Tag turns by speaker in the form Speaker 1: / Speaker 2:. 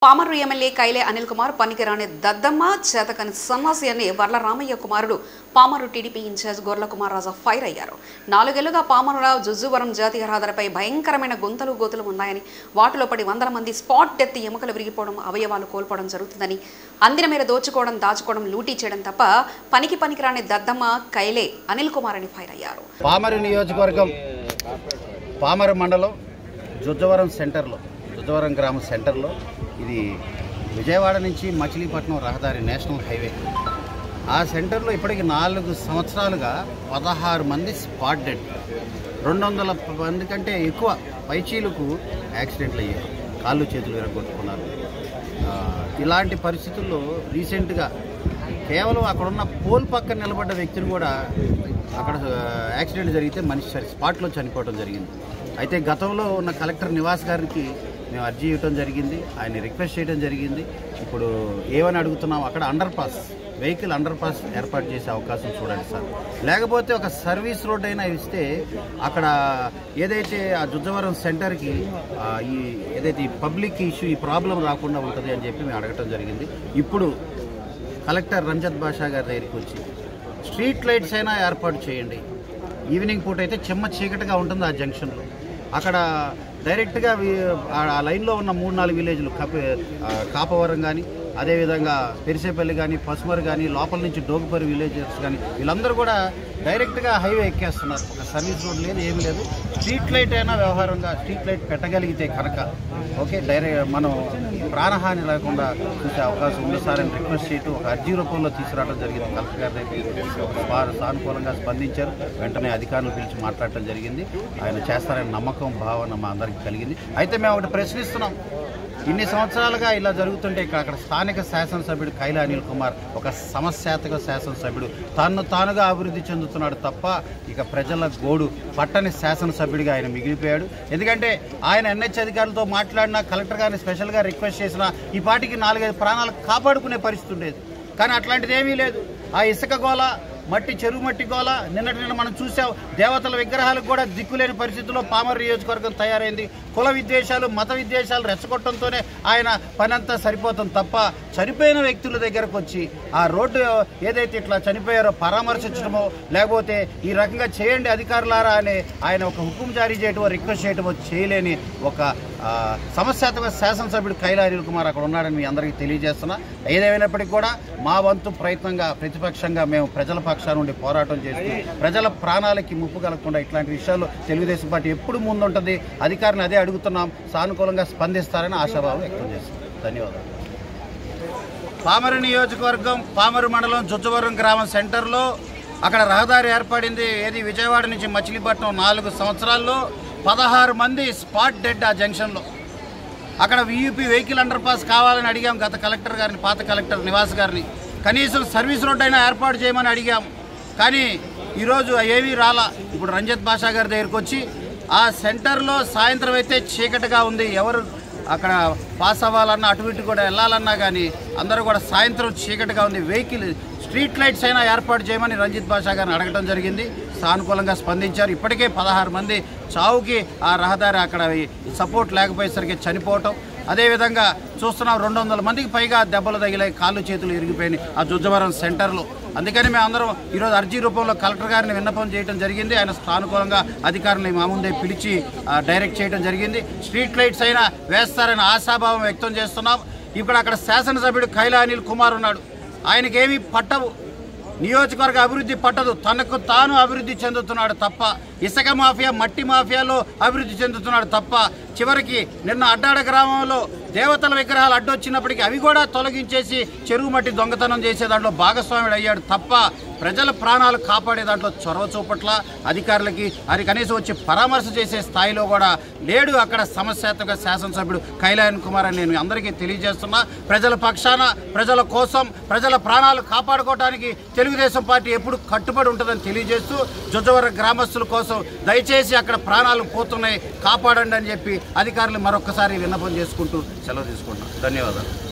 Speaker 1: Pamarru MLA Kaile Anil Kumar పనికిరాని దద్దమ్మ చేతకని సన్నాసి అని వర్ల రామయ్య కుమారుడు Pamarru TDP incharge Gorla Kumar Raja fire అయ్యారు నాలుగేళ్లుగా పామరుల జుజువరం జాతీయ రహదారిపై భయంకరమైన గుంతలు గోతులు ఉన్నాయని వాటిలో పడి వందల మంది స్పాట్ డెత్ ఎముకలు విరిగిపోవడం అవయవాలు కోల్పోవడం జరుగుతుందని అందిన మేర దోచుకోవడం దాచుకోవడం లూటీ చేయడం తప్ప పనికి పనికిరాని దద్దమ్మ కైలే అనిల్ కుమార్ అని ఫైర్ అయ్యారు
Speaker 2: పామరు నియోజకవర్గం పామరు మండలం జుజ్జవరం సెంటర్లో జుజ్జవరం గ్రామం సెంటర్లో ఇది విజయవాడ నుంచి మచిలీపట్నం రహదారి నేషనల్ హైవే ఆ సెంటర్లో ఇప్పటికి నాలుగు సంవత్సరాలుగా పదహారు మంది స్పాట్ డెడ్ రెండు వందల మంది కంటే ఎక్కువ పైచీలకు యాక్సిడెంట్లు అయ్యారు కాళ్ళు చేతులు విరగొట్టుకున్నారు ఆ, ఇలాంటి పరిస్థితుల్లో రీసెంట్గా కేవలం అక్కడున్న పోల్ పక్కన నిలబడ్డ వ్యక్తిని కూడా అక్కడ ఆ, యాక్సిడెంట్ జరిగితే మనిషి సరి స్పాట్లో చనిపోవడం జరిగింది అయితే గతంలో ఉన్న కలెక్టర్ నివాస్ గారికి మేము అర్జీ ఇవ్వడం జరిగింది ఆయన రిక్వెస్ట్ చేయడం జరిగింది ఇప్పుడు ఏమని అడుగుతున్నాం అక్కడ underpass vehicle underpass ఏర్పాటు చేసే అవకాశం చూడండి సార్ లేకపోతే ఒక సర్వీస్ రోడ్ అయినా ఇస్తే అక్కడ ఏదైతే ఆ జుజ్జవరం సెంటర్కి ఆ, ఈ ఏదైతే ఈ పబ్లిక్ ఇష్యూ ఈ ప్రాబ్లం రాకుండా ఉంటుంది అని చెప్పి మేము అడగటం జరిగింది ఇప్పుడు కలెక్టర్ రంజత్ బాషా గారి దగ్గరికి వచ్చి స్ట్రీట్ లైట్స్ అయినా ఏర్పాటు చేయండి ఈవినింగ్ పూట అయితే చెమ్మ చీకటిగా ఉంటుంది ఆ జంక్షన్లో అక్కడ డైరెక్ట్గా వి- ఆ- ఆ లైన్లో ఉన్న మూడు నాలుగు విలేజ్లు కప ఆ, కాపవరం కానీ అదేవిధంగా పెరిసేపల్లి కానీ పసుమరు కానీ లోపల నుంచి డోగుపరి విలేజెస్ కానీ వీళ్ళందరూ కూడా డైరెక్ట్గా హైవే ఎక్కేస్తున్నారు ఒక సర్వీస్ రోడ్ లేదు ఏమీ లేదు స్ట్రీట్ లైట్ అయినా వ్యవహారంగా స్ట్రీట్ లైట్ పెట్టగలిగితే కనుక ఓకే డైరెక్ట్ మనం ప్రాణహాని లేకుండా చూసే అవకాశం ఉంది సార్ అని రిక్వెస్ట్ చేయటం ఒక అర్జీ రూపంలో తీసుకురావడం జరిగింది కలెక్టర్ గారి దగ్గరికి వారు సానుకూలంగా స్పందించారు వెంటనే అధికారులు పిలిచి మాట్లాడటం జరిగింది ఆయన చేస్తారనే నమ్మకం భావన మా అందరికీ కలిగింది అయితే మేము ఒకటి ప్రశ్నిస్తున్నాం ఇన్ని సంవత్సరాలుగా ఇలా జరుగుతుంటే ఇక్కడ అక్కడ స్థానిక శాసనసభ్యుడు కైలా అనిల్ కుమార్ ఒక సమస్యాత్మక శాసనసభ్యుడు తను తానుగా అభివృద్ధి చెందుతున్నాడు తప్ప ఇక ప్రజల గోడు పట్టని శాసనసభ్యుడిగా ఆయన మిగిలిపోయాడు ఎందుకంటే ఆయన ఎన్హెచ్ అధికారులతో మాట్లాడినా కలెక్టర్ గారిని స్పెషల్గా రిక్వెస్ట్ చేసినా ఈ పాటికి నాలుగైదు ప్రాణాలు కాపాడుకునే పరిస్థితి ఉండేది కానీ అట్లాంటిది ఏమీ లేదు ఆ ఇసుక గోల మట్టి చెరువు మట్టి గోల నిన్నటి నిన్న మనం చూసాం దేవతల విగ్రహాలకు కూడా దిక్కులేని పరిస్థితుల్లో పామర్ నియోజకవర్గం తయారైంది కుల విద్వేషాలు మత విద్వేషాలు రెచ్చగొట్టడంతోనే ఆయన పనంతా సరిపోతుంది తప్ప చనిపోయిన వ్యక్తుల దగ్గరకు వచ్చి ఆ రోడ్డు ఏదైతే ఇట్లా చనిపోయారో పరామర్శించడమో లేకపోతే ఈ రకంగా చేయండి అధికారులారా అని ఆయన ఒక హుకుం జారీ చేయటమో రిక్వెస్ట్ చేయటమో చేయలేని ఒక ఆ, సమస్యాత్మక శాసనసభ్యుడు కైలా అనిల్ కుమార్ అక్కడ ఉన్నాడని మీ అందరికీ తెలియజేస్తున్నా ఏదేమైనప్పటికీ కూడా మా వంతు ప్రయత్నంగా ప్రతిపక్షంగా మేము ప్రజల పక్షాన నుండి పోరాటం చేస్తూ ప్రజల ప్రాణాలకి ముప్పు కలగకుండా ఇట్లాంటి విషయాల్లో తెలుగుదేశం పార్టీ ఎప్పుడు ముందుంటుంది అధికారులు అదే అడుగుతున్నాం సానుకూలంగా స్పందిస్తారని ఆశాభావం వ్యక్తం చేస్తున్నాం ధన్యవాదాలు పామరు నియోజకవర్గం పామరు మండలం జుజ్జవరం గ్రామం సెంటర్లో అక్కడ రహదారి ఏర్పడింది ఏది విజయవాడ నుంచి మచిలీపట్నం నాలుగు సంవత్సరాల్లో పదహారు మంది స్పాట్ డెడ్ ఆ జంక్షన్లో అక్కడ వియూపీ వెహికల్ అండర్ పాస్ కావాలని అడిగాం గత కలెక్టర్ గారిని పాత కలెక్టర్ నివాస్ గారిని కనీసం సర్వీస్ రోడ్ అయినా ఏర్పాటు చేయమని అడిగాం కానీ ఈరోజు ఏమీ రాలా ఇప్పుడు రంజిత్ బాషా గారి దగ్గరికి వచ్చి ఆ సెంటర్లో సాయంత్రం అయితే చీకటిగా ఉంది ఎవరు అక్కడ పాస్ అవ్వాలన్నా అటు ఇటు కూడా వెళ్ళాలన్నా కానీ అందరూ కూడా సాయంత్రం చీకటిగా ఉంది వెహికల్ స్ట్రీట్ లైట్స్ అయినా ఏర్పాటు చేయమని రంజిత్ బాషా గారిని అడగడం జరిగింది సానుకూలంగా స్పందించారు ఇప్పటికే పదహారు మంది చావుకి ఆ రహదారి అక్కడ సపోర్ట్ లేకపోయేసరికి చనిపోవటం అదేవిధంగా చూస్తున్నాం రెండు వందల మందికి పైగా దెబ్బలు తగిలాయి కాళ్ళు చేతులు ఇరిగిపోయినాయి ఆ జుజ్జవరం సెంటర్లో అందుకని మేము అందరం ఈరోజు అర్జీ రూపంలో కలెక్టర్ గారిని విన్నపం చేయడం జరిగింది ఆయన సానుకూలంగా అధికారులను మా ముందే పిలిచి ఆ, డైరెక్ట్ చేయడం జరిగింది స్ట్రీట్ లైట్స్ అయినా వేస్తారని ఆశాభావం వ్యక్తం చేస్తున్నాం ఇప్పుడు అక్కడ శాసనసభ్యుడు కైలా అనిల్ కుమార్ ఉన్నాడు ఆయనకేమీ పట్టవు నియోజకవర్గ అభివృద్ధి పట్టదు తనకు తాను అభివృద్ధి చెందుతున్నాడు తప్ప ఇసుక మాఫియా మట్టి మాఫియాలో అభివృద్ధి చెందుతున్నాడు తప్ప చివరికి నిన్న అడ్డాడ గ్రామంలో దేవతల విగ్రహాలు అడ్డొచ్చినప్పటికీ అవి కూడా తొలగించేసి చెరువు మట్టి దొంగతనం చేసే దాంట్లో భాగస్వాముడు అయ్యాడు తప్ప ప్రజల ప్రాణాలు కాపాడే దాంట్లో చొరవ చూపట్ల అధికారులకి అది కనీసం వచ్చి పరామర్శ చేసే స్థాయిలో కూడా లేడు అక్కడ సమస్యాత్మక శాసనసభ్యుడు కైలాయన్ కుమార్ అని నేను అందరికీ తెలియజేస్తున్నా ప్రజల పక్షాన ప్రజల కోసం ప్రజల ప్రాణాలు కాపాడుకోవడానికి తెలుగుదేశం పార్టీ ఎప్పుడు కట్టుబడి ఉంటుందని తెలియజేస్తూ జుజవర గ్రామస్తుల కోసం దయచేసి అక్కడ ప్రాణాలు పోతున్నాయి కాపాడండి అని చెప్పి అధికారులు మరొకసారి విన్నపం చేసుకుంటూ సెలవు తీసుకుంటున్నాం ధన్యవాదాలు